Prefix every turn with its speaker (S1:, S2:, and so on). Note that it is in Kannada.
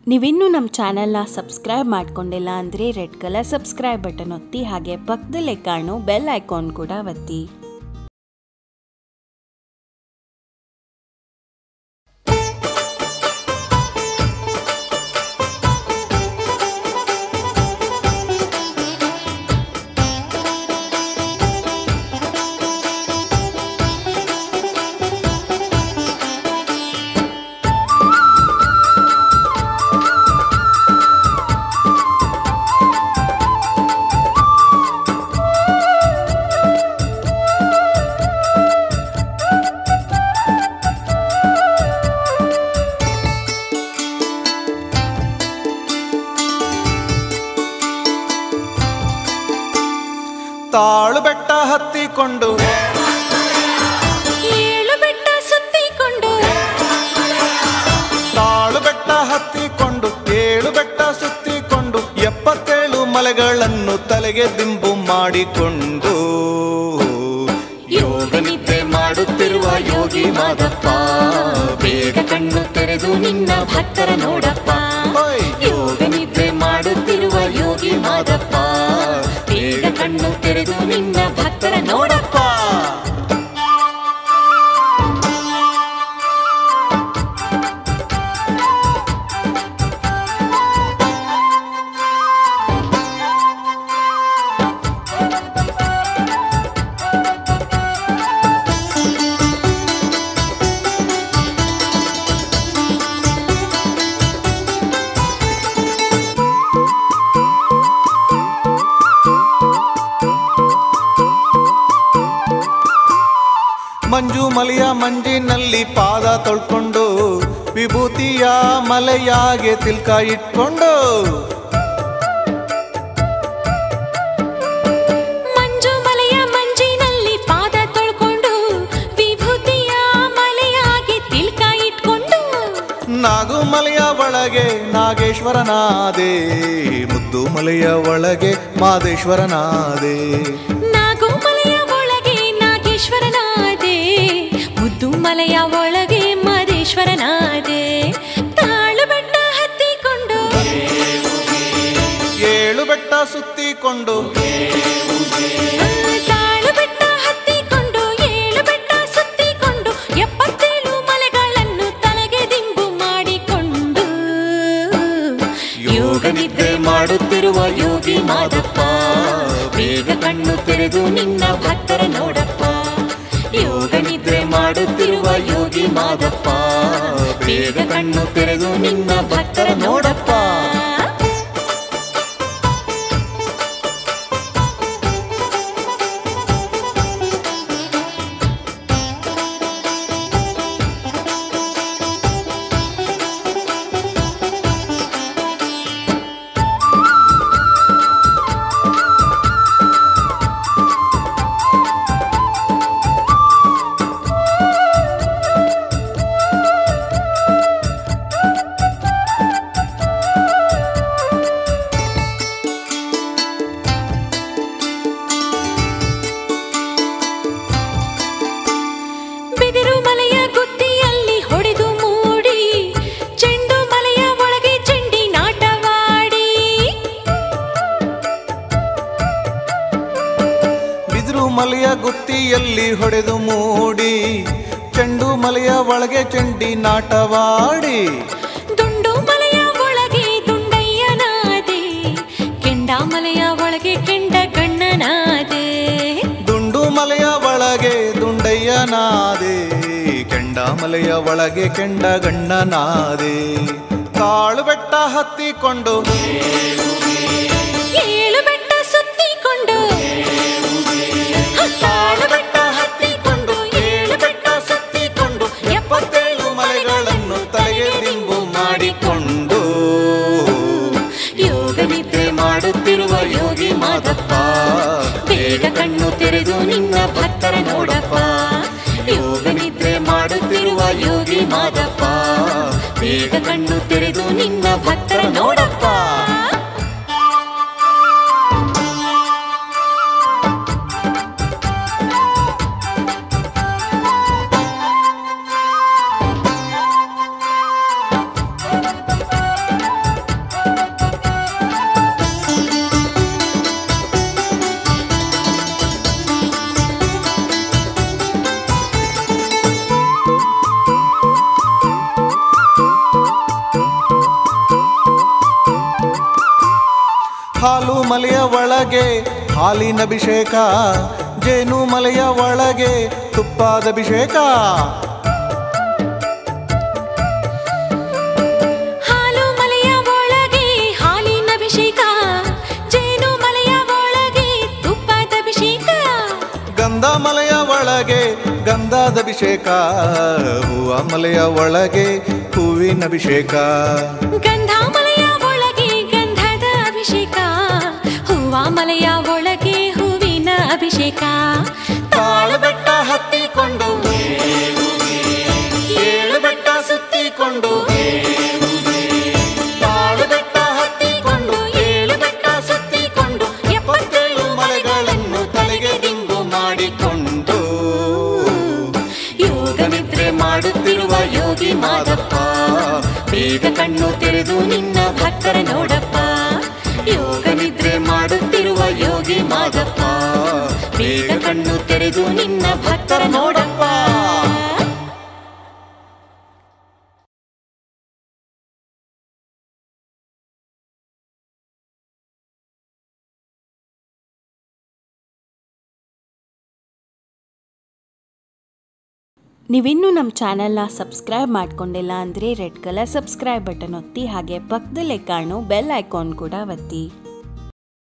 S1: ನೀವಿನ್ನೂ ನಮ್ಮ ಚಾನೆಲ್ನ ಸಬ್ಸ್ಕ್ರೈಬ್ ಮಾಡ್ಕೊಂಡಿಲ್ಲ ಅಂದರೆ ರೆಡ್ ಕಲರ್ ಸಬ್ಸ್ಕ್ರೈಬ್ ಬಟನ್ ಒತ್ತಿ ಹಾಗೆ ಪಕ್ಕದಲ್ಲೇ ಕಾಣೋ ಬೆಲ್ ಐಕಾನ್ ಕೂಡ ಒತ್ತಿ
S2: ತಾಳು ಬೆಟ್ಟ ಹತ್ತಿಕೊಂಡು
S1: ಏಳು ಬೆಟ್ಟ ಸುತ್ತಿಕೊಂಡು
S2: ತಾಳು ಬೆಟ್ಟ ಹತ್ತಿಕೊಂಡು ಏಳು ಬೆಟ್ಟ ಸುತ್ತಿಕೊಂಡು ಎಪ್ಪತ್ತೇಳು ಮಲೆಗಳನ್ನು ತಲೆಗೆ ದಿಂಬು ಮಾಡಿಕೊಂಡು ಯೋಗ ನಿದ್ದೆ ಮಾಡುತ್ತಿರುವ ಯೋಗಿ ಮಾದಪ್ಪ ಬೇಗ ಕಣ್ಣು ತೆರೆದು ನಿನ್ನ ಭಕ್ತರ ನೋಡಪ್ಪ ಯೋಗ ನಿದ್ದೆ ಮಾಡುತ್ತಿರುವ ಯೋಗಿ ಮಾದಪ್ಪ ಬೇಗ ಕಣ್ಣು ತೆರೆದು ನಿನ್ನ ಭಕ್ತರ ನೋಡಪ್ಪ ಮಂಜು ಮಲೆಯ ಮಂಜಿನಲ್ಲಿ ಪಾದ ತೊಳ್ಕೊಂಡು ವಿಭೂತಿಯ ಮಲೆಯಾಗೆ ತಿಲ್ಕ ಇಟ್ಕೊಂಡು
S1: ಮಂಜು ಮಲೆಯ ಮಂಜಿನಲ್ಲಿ ಪಾದ ತೊಳ್ಕೊಂಡು ವಿಭೂತಿಯ ಮಲೆಯಾಗಿ ತಿಲ್ಕ ಇಟ್ಕೊಂಡು
S2: ನಾಗು ಮಲೆಯ ಒಳಗೆ ನಾಗೇಶ್ವರನಾದೆ ಮುದ್ದು ಮಲೆಯ ಒಳಗೆ ಮಾದೇಶ್ವರನಾದೆ
S1: ನಾಗು ಮಲೆಯ ಒಳಗೆ ನಾಗೇಶ್ವರನಾದೆ ಮುದ್ದು ಮಲೆಯ ಒಳಗೆ ಮಹದೇಶ್ವರನಾದೆ ತಾಳು ಬೆಟ್ಟ ಹತ್ತಿಕೊಂಡು
S2: ಏಳು ಬೆಟ್ಟ ಸುತ್ತಿಕೊಂಡು
S1: ತಾಳು ಬೆಟ್ಟ ಹತ್ತಿಕೊಂಡು ಏಳು ಬೆಟ್ಟ ಸುತ್ತಿಕೊಂಡು ಎಪ್ಪತ್ತೇಳು ಮಲೆಗಳನ್ನು ತಲೆಗೆ ದಿಂಬು ಮಾಡಿಕೊಂಡು
S2: ಯೋಗ ನಿದ್ದೆ ಮಾಡುತ್ತಿರುವ ಯೋಗಿ ಮಾದಪ್ಪ ಬೇಗ ಕಣ್ಣು ತೆರೆದು ನಿನ್ನ ಭಕ್ತರ ನೋಡಪ್ಪ ಯೋಗ ನಿದ್ರೆ ಮಾಡುತ್ತಿರುವ ಯೋಗಿ ಮಾದಪ್ಪ ಬೇಗ ಕಣ್ಣು ತೆರೆದು ನಿನ್ನ ಭಕ್ತರ ನೋಡಪ್ಪ
S1: ಬಿದಿರು ಮಲೆಯ ಗುತ್ತಿಯಲ್ಲಿ ಹೊಡೆದು ಮೂಡಿ ಚೆಂಡು ಮಲೆಯ ಒಳಗೆ ಚೆಂಡಿ ನಾಟವಾಡಿ
S2: ಬಿದಿರು ಮಲೆಯ ಗುತ್ತಿಯಲ್ಲಿ ಹೊಡೆದು ಮೂಡಿ ಚೆಂಡು ಮಲೆಯ ಒಳಗೆ ಚೆಂಡಿ ನಾಟವಾಡಿ
S1: ದುಂಡು ಮಲೆಯ ಒಳಗೆ ದುಂಡಯ್ಯನಾದೆ ಕೆಂಡ ಮಲೆಯ ಒಳಗೆ ಕೆಂಡ ಗಣ್ಣನಾದೆ
S2: ದುಂಡು ಮಲೆಯ ಒಳಗೆ ದುಂಡಯ್ಯನಾದೆ ಕೆಂಡ ಮಲೆಯ ಒಳಗೆ ಕೆಂಡ ಗಣ್ಣನಾದೆ ಕಾಳು ಬೆಟ್ಟ ಹತ್ತಿಕೊಂಡು
S1: ಏಳು ಬೆಟ್ಟ ಸುತ್ತಿಕೊಂಡು ತಾಳು ಬೆಟ್ಟ ಹತ್ತಿಕೊಂಡು ಏಳು ಬೆಟ್ಟ ಸುತ್ತಿಕೊಂಡು
S2: ಎಪ್ಪತ್ತೇಳು ಮಲೆಗಳನ್ನು ತಲೆಗೆ ದಿಂಬು ಮಾಡಿಕೊಂಡು ಯೋಗ ನಿದ್ದೆ ಮಾಡುತ್ತಿರುವ ಯೋಗಿ ಮಾದಪ್ಪ ಬೇಗ ಕಣ್ಣು ತೆರೆದು ನಿನ್ನ ಭಕ್ತರ ನೋಡಪ್ಪ ಯೋಗ ನಿದ್ರೆ ಮಾಡುತ್ತಿರುವ ಯೋಗಿ ಮಾದಪ್ಪ ಬೇಗ ಕಣ್ಣು ತೆರೆದು ನಿನ್ನ ಭಕ್ತರ ನೋಡಪ್ಪ
S3: ಹಾಲು ಮಲೆಯ ಒಳಗೆ ಹಾಲಿನ ಅಭಿಷೇಕ ಜೇನು ಮಲೆಯ ಒಳಗೆ ತುಪ್ಪಾದ ಅಭಿಷೇಕ
S2: ಹಾಲು ಮಲೆಯ ಒಳಗೆ ಹಾಲಿನ ಅಭಿಷೇಕ ಜೇನು ಮಲೆಯ ಒಳಗೆ ತುಪ್ಪದ ಅಭಿಷೇಕ
S3: ಗಂಧ ಮಲೆಯ ಒಳಗೆ ಗಂಧದ ಅಭಿಷೇಕ ಹೂವ ಮಲೆಯ ಒಳಗೆ ಹೂವಿನ ಅಭಿಷೇಕ
S2: ಗಂಧ ಮಲೆಯ ಒಳಗೆ ಗಂಧದ ಅಭಿಷೇಕ ಹೂವ ಮಲೆಯ ಒಳಗೆ ಹೂವಿನ ಅಭಿಷೇಕ
S3: ತಾಳು ಬೆಟ್ಟ ಹತ್ತಿಕೊಂಡು ಏಳು ಬೆಟ್ಟ ಸುತ್ತಿಕೊಂಡು ತಾಳು ಬೆಟ್ಟ ಹತ್ತಿಕೊಂಡು ಏಳು ಬೆಟ್ಟ ಸುತ್ತಿಕೊಂಡು ಎಪ್ಪತ್ತೇಳು ಮಲೆಗಳನ್ನು ತಲೆಗೆ ದಿಂಗು ಮಾಡಿಕೊಂಡು ಯೋಗ ನಿದ್ರೆ ಮಾಡುತ್ತಿರುವ ಯೋಗಿ ಮಾದಪ್ಪ ಬೇಗ ಕಣ್ಣು ತೆರೆದು ನಿನ್ನ ಭಕ್ತರ ನೋಡಪ್ಪ ಯೋಗ ನಿದ್ರೆ ಮಾಡುತ್ತಿರುವ ಯೋಗಿ ಮಾದಪ್ಪ ಬೇಗ ಕಣ್ಣು ತೆರೆದು ನಿನ್ನ ಭಕ್ತರ ನೋಡಪ್ಪ
S1: ನೀವಿನ್ನೂ ನಮ್ಮ ಚಾನೆಲ್ನ ಸಬ್ಸ್ಕ್ರೈಬ್ ಮಾಡ್ಕೊಂಡಿಲ್ಲ ಅಂದರೆ ರೆಡ್ ಕಲರ್ ಸಬ್ಸ್ಕ್ರೈಬ್ ಬಟನ್ ಒತ್ತಿ ಹಾಗೆ ಪಕ್ಕದಲ್ಲೇ ಕಾಣೋ ಬೆಲ್ ಐಕಾನ್ ಕೂಡ ಒತ್ತಿ